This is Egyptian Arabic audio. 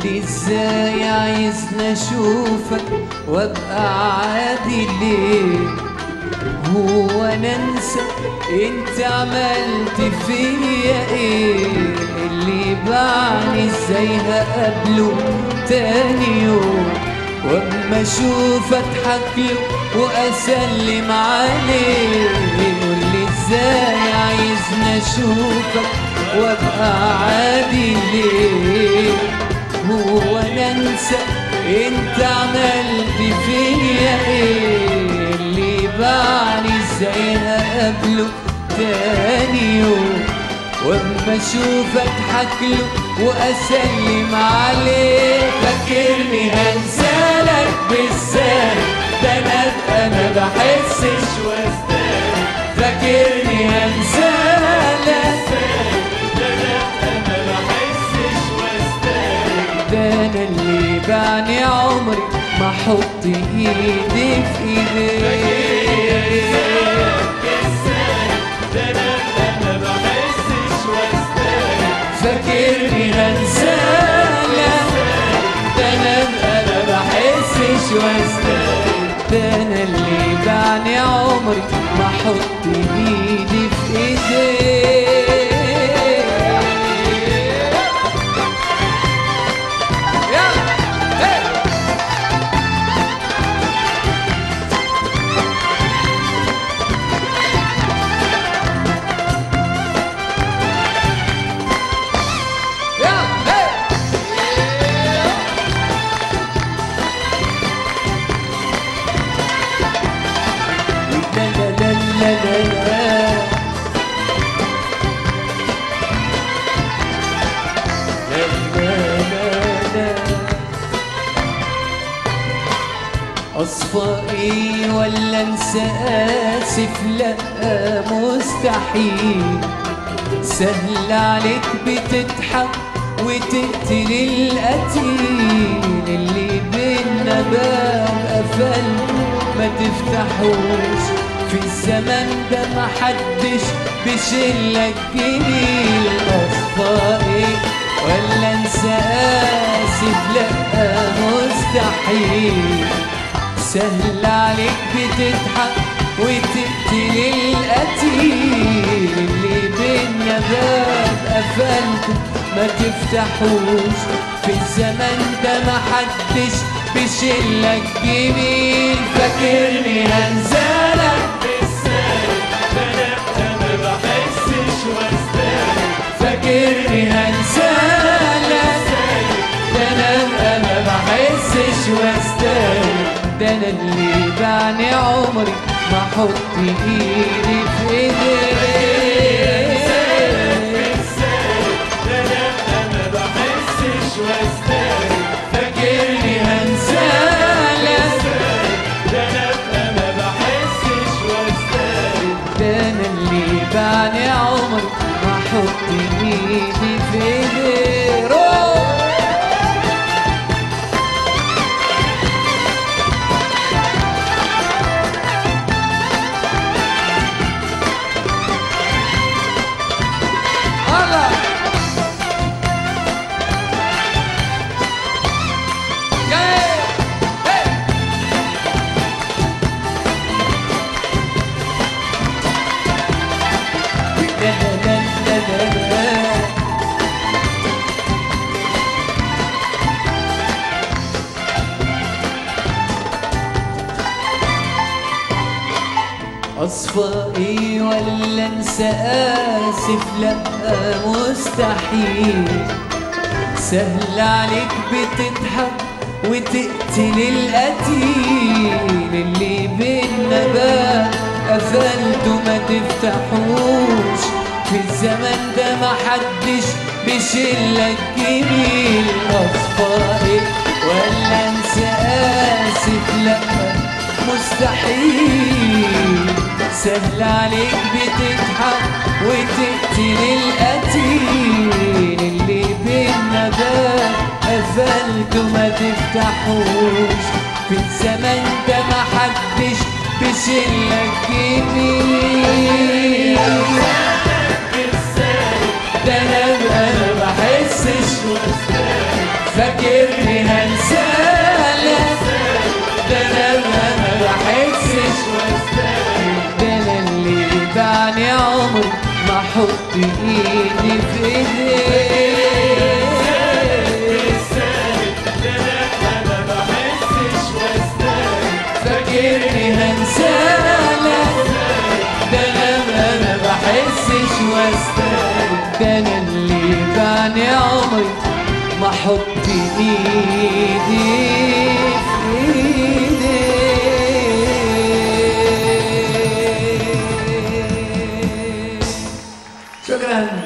قولي ازاي عايزني اشوفك وابقى عادي ليه هو انا انسى انت عملت فيا ايه اللي باعني ازاي هقابله تاني يوم واما اشوف اضحك له واسلم عليه قولي ازاي عايزني اشوفك وابقى عادي ليه هو انا انسى انت عملت فيا ايه اللي باعني ازاي هقابله تاني يوم واما اشوف اضحك له واسلم عليه فاكرني هنسالك بالسهل ده انا ابقى ما بحسش واستاهل فاكرني هنسالك ده انا اللي بعني عمري ما احط ايدي في ايديك فاكرني هنسالك ده انا ابقى ما بحسش واستاهل ده انا اللي بعني عمري ما احط ايدي في ايديك يلا هي يلا هي لا لا لا لا لا أصفى إيه ولا أنسى آسف لا مستحيل سهل عليك بتضحك وتقتل القتيل اللي بينا باب قفلته ما تفتحوش في الزمن ده محدش بيشيلك جميل أصفى إيه ولا أنسى آسف لا مستحيل سهل عليك بتضحك وتقتل القتيل اللي بينا باب قفلته ما تفتحوش في الزمن ده محدش بيشيلك جميل فاكرني هنزلك فاكرني هنسالك ده انا ابقى ما بحسش واستاهل ده انا اللي بعني عمري ما احط ايدي في ايديك فاكرني هنسالك ده انا اللي بعني عمري ما احط ايدي في ايديك روح الله جاي هي لا لا لا لا لا أصفى إيه ولا أنسى آسف لأ مستحيل سهل عليك بتضحك وتقتل القتيل اللي بينا بقى قفلته ما تفتحوش في الزمن ده محدش بيشيلك جميل أصفى إيه ولا أنسى آسف لأ مستحيل سهل عليك بتضحك وتقتل القتيل اللي بينا ده قفلته ما تفتحوش في الزمن ده محدش بيشيلك جميل ده انا ما بحسش فاكر ايدي في ايديك فاكرني هنسالك ده انا ما ما بحسش واستاهل ده انا اللي بعني عمري ما احط ايدي في ايديك شكرا